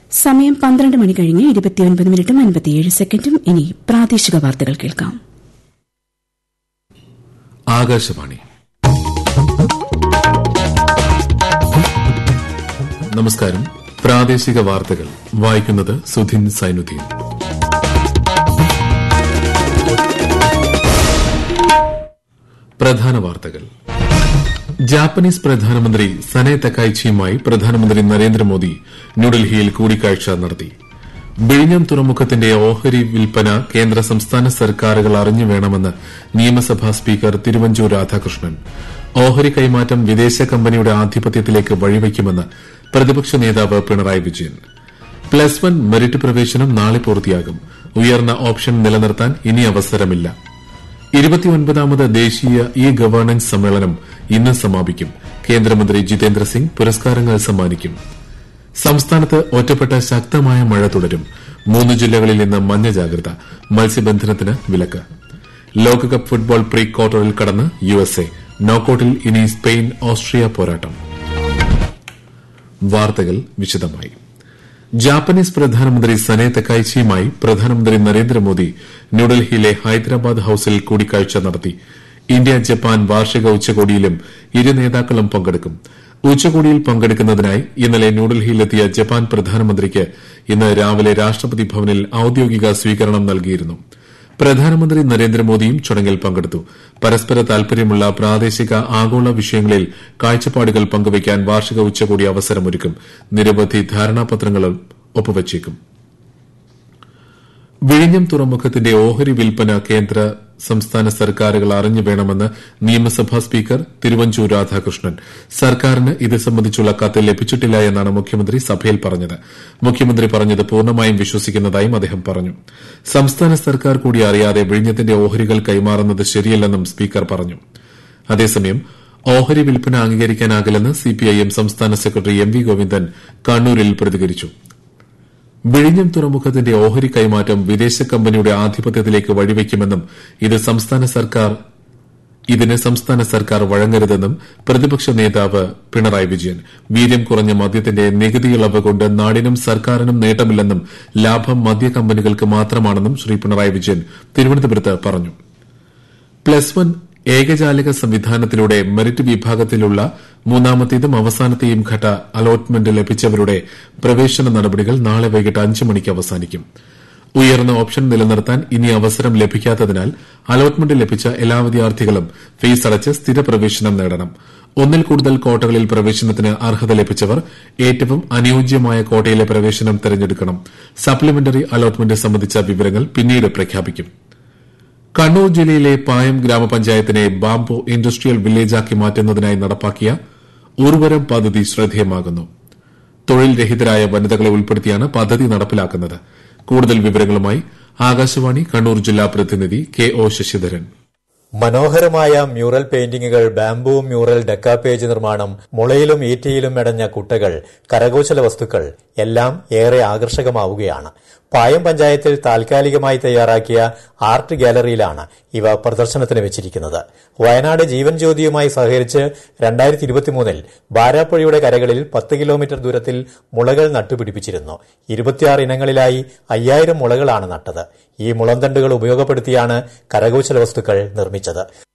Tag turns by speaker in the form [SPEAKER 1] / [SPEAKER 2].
[SPEAKER 1] സമയം പന്ത്രണ്ട് മണി കഴിഞ്ഞ് ഇരുപത്തിയൊൻപത് മിനിറ്റും അൻപത്തിയേഴ് സെക്കൻഡും ഇനി പ്രാദേശിക വാർത്തകൾ കേൾക്കാം
[SPEAKER 2] ആകാശവാണി നമസ്കാരം പ്രാദേശിക വാർത്തകൾ വായിക്കുന്നത് സുധിൻ സൈനുദ്ദീൻ പ്രധാന വാർത്തകൾ ജാപ്പനീസ് പ്രധാനമന്ത്രി സനെ തക്കായ്ച്ചിയുമായി പ്രധാനമന്ത്രി നരേന്ദ്രമോദി ന്യൂഡൽഹിയിൽ കൂടിക്കാഴ്ച നടത്തി വിഴിഞ്ഞം തുറമുഖത്തിന്റെ ഓഹരി വിൽപ്പന കേന്ദ്ര സംസ്ഥാന സർക്കാരുകൾ അറിഞ്ഞു വേണമെന്ന് നിയമസഭാ സ്പീക്കർ തിരുവഞ്ചൂർ രാധാകൃഷ്ണൻ ഓഹരി കൈമാറ്റം വിദേശ കമ്പനിയുടെ ആധിപത്യത്തിലേക്ക് വഴിവയ്ക്കുമെന്ന് പ്രതിപക്ഷ നേതാവ് Pinarayi Vijayan plus one merit പ്രവേശനം നാളെ പൂർത്തിയാകും ഉയർന്ന ഓപ്ഷൻ നിലനിർത്താൻ ഇനി അവസരമില്ല ഇരുപത്തിയൊൻപതാമത് ദേശീയ ഇ ഗവേണൻസ് സമ്മേളനം ഇന്ന് സമാപിക്കും കേന്ദ്രമന്ത്രി ജിതേന്ദ്ര സിംഗ് പുരസ്കാരങ്ങൾ സമ്മാനിക്കും സംസ്ഥാനത്ത് ഒറ്റപ്പെട്ട ശക്തമായ മഴ തുടരും മൂന്ന് ജില്ലകളിൽ ഇന്ന് മഞ്ഞ ജാഗ്രത മത്സ്യബന്ധനത്തിന് വിലക്ക് ലോകകപ്പ് ഫുട്ബോൾ പ്രീ ക്വാർട്ടറിൽ കടന്ന് യുഎസ്എ നോക്കൌട്ടിൽ ഇനി സ്പെയിൻ ഓസ്ട്രിയ പോരാട്ടം വാർത്തകൾ വിശദമായി ജാപ്പനീസ് പ്രധാനമന്ത്രി സനെ തക്കായ്ച്ചിയുമായി പ്രധാനമന്ത്രി നരേന്ദ്രമോദി ന്യൂഡൽഹിയിലെ ഹൈദരാബാദ് ഹൌസിൽ കൂടിക്കാഴ്ച നടത്തി ഇന്ത്യ ജപ്പാൻ വാർഷിക ഉച്ചകോടിയിലും ഇരു നേതാക്കളും പങ്കെടുക്കും ഉച്ചകോടിയിൽ പങ്കെടുക്കുന്നതിനായി ഇന്നലെ ന്യൂഡൽഹിയിലെത്തിയ ജപ്പാൻ പ്രധാനമന്ത്രിക്ക് ഇന്ന് രാവിലെ രാഷ്ട്രപതി ഭവനിൽ ഔദ്യോഗിക സ്വീകരണം നൽകിയിരുന്നു പ്രധാനമന്ത്രി നരേന്ദ്രമോദിയും ചടങ്ങിൽ പങ്കെടുത്തു പരസ്പര താൽപര്യമുള്ള പ്രാദേശിക ആഗോള വിഷയങ്ങളിൽ കാഴ്ചപ്പാടുകൾ പങ്കുവയ്ക്കാൻ വാർഷിക ഉച്ചകോടി അവസരമൊരുക്കും നിരവധി ധാരണാപത്രങ്ങളും ഒപ്പുവച്ചേക്കും വിഴിഞ്ഞം തുറമുഖത്തിന്റെ ഓഹരി വിൽപ്പന കേന്ദ്ര സംസ്ഥാന സർക്കാരുകൾ അറിഞ്ഞു വേണമെന്ന് നിയമസഭാ സ്പീക്കർ തിരുവഞ്ചൂർ രാധാകൃഷ്ണൻ സർക്കാരിന് ഇത് സംബന്ധിച്ചുള്ള കത്ത് ലഭിച്ചിട്ടില്ല എന്നാണ് മുഖ്യമന്ത്രി സഭയിൽ പറഞ്ഞത് മുഖ്യമന്ത്രി പറഞ്ഞത് പൂർണ്ണമായും വിശ്വസിക്കുന്നതായും അദ്ദേഹം പറഞ്ഞു സംസ്ഥാന സർക്കാർ കൂടി അറിയാതെ വിഴിഞ്ഞത്തിന്റെ ഓഹരികൾ കൈമാറുന്നത് ശരിയല്ലെന്നും സ്പീക്കർ പറഞ്ഞു അതേസമയം ഓഹരി വിൽപ്പന അംഗീകരിക്കാനാകില്ലെന്ന് സിപിഐഎം സംസ്ഥാന സെക്രട്ടറി എം വി ഗോവിന്ദൻ കണ്ണൂരിൽ പ്രതികരിച്ചു വിഴിഞ്ഞം തുറമുഖത്തിന്റെ ഓഹരി കൈമാറ്റം വിദേശ കമ്പനിയുടെ ആധിപത്യത്തിലേക്ക് വഴിവയ്ക്കുമെന്നും ഇത് സംസ്ഥാന സർക്കാർ ഇതിന് സംസ്ഥാന സർക്കാർ വഴങ്ങരുതെന്നും പ്രതിപക്ഷ നേതാവ് പിണറായി വിജയൻ വീര്യം കുറഞ്ഞ മദ്യത്തിന്റെ നികുതി ഇളവ് കൊണ്ട് നാടിനും സർക്കാരിനും നേട്ടമില്ലെന്നും ലാഭം മദ്യ കമ്പനികൾക്ക് മാത്രമാണെന്നും ശ്രീ പിണറായി വിജയൻ തിരുവനന്തപുരത്ത് പറഞ്ഞു പ്ലസ് വൺ ഏകജാലക സംവിധാനത്തിലൂടെ മെറിറ്റ് വിഭാഗത്തിലുള്ള മൂന്നാമത്തേതും അവസാനത്തെയും ഘട്ട അലോട്ട്മെന്റ് ലഭിച്ചവരുടെ പ്രവേശന നടപടികൾ നാളെ വൈകിട്ട് അഞ്ച് മണിക്ക് അവസാനിക്കും ഉയർന്ന ഓപ്ഷൻ നിലനിർത്താൻ ഇനി അവസരം ലഭിക്കാത്തതിനാൽ അലോട്ട്മെന്റ് ലഭിച്ച എല്ലാ വിദ്യാർത്ഥികളും ഫീസ് അടച്ച് സ്ഥിര പ്രവേശനം നേടണം ഒന്നിൽ കൂടുതൽ കോട്ടകളിൽ പ്രവേശനത്തിന് അർഹത ലഭിച്ചവർ ഏറ്റവും അനുയോജ്യമായ കോട്ടയിലെ പ്രവേശനം തെരഞ്ഞെടുക്കണം സപ്ലിമെന്ററി അലോട്ട്മെന്റ് സംബന്ധിച്ച വിവരങ്ങൾ പിന്നീട് പ്രഖ്യാപിക്കും കണ്ണൂർ ജില്ലയിലെ പായം ഗ്രാമപഞ്ചായത്തിനെ ബാംബോ ഇൻഡസ്ട്രിയൽ വില്ലേജാക്കി മാറ്റുന്നതിനായി നടപ്പാക്കിയ ഉർവരം പദ്ധതി ശ്രദ്ധേയമാകുന്നു തൊഴിൽ രഹിതരായ വനിതകളെ ഉൾപ്പെടുത്തിയാണ് പദ്ധതി നടപ്പിലാക്കുന്നത് കൂടുതൽ വിവരങ്ങളുമായി ആകാശവാണി കണ്ണൂർ ജില്ലാ പ്രതിനിധി കെ ഒ ശശിധരൻ
[SPEAKER 3] മനോഹരമായ മ്യൂറൽ പെയിന്റിങ്ങുകൾ ബാംബു മ്യൂറൽ ഡെക്കാപേജ് നിർമ്മാണം മുളയിലും ഈറ്റയിലും മെടഞ്ഞ കുട്ടകൾ കരകൌശല വസ്തുക്കൾ എല്ലാം ഏറെ ആകർഷകമാവുകയാണ് പായം പഞ്ചായത്തിൽ താൽക്കാലികമായി തയ്യാറാക്കിയ ആർട്ട് ഗാലറിയിലാണ് ഇവ പ്രദർശനത്തിന് വെച്ചിരിക്കുന്നത് വയനാട് ജീവൻ ജ്യോതിയുമായി സഹകരിച്ച് രണ്ടായിരത്തി ഇരുപത്തിമൂന്നിൽ ബാരാപ്പുഴയുടെ കരകളിൽ പത്ത് കിലോമീറ്റർ ദൂരത്തിൽ മുളകൾ നട്ടുപിടിപ്പിച്ചിരുന്നു ഇരുപത്തിയാറ് ഇനങ്ങളിലായി അയ്യായിരം മുളകളാണ് നട്ടത് ഈ മുളന്തണ്ടുകൾ ഉപയോഗപ്പെടുത്തിയാണ് കരകൌശല വസ്തുക്കൾ നിർമ്മിച്ചത്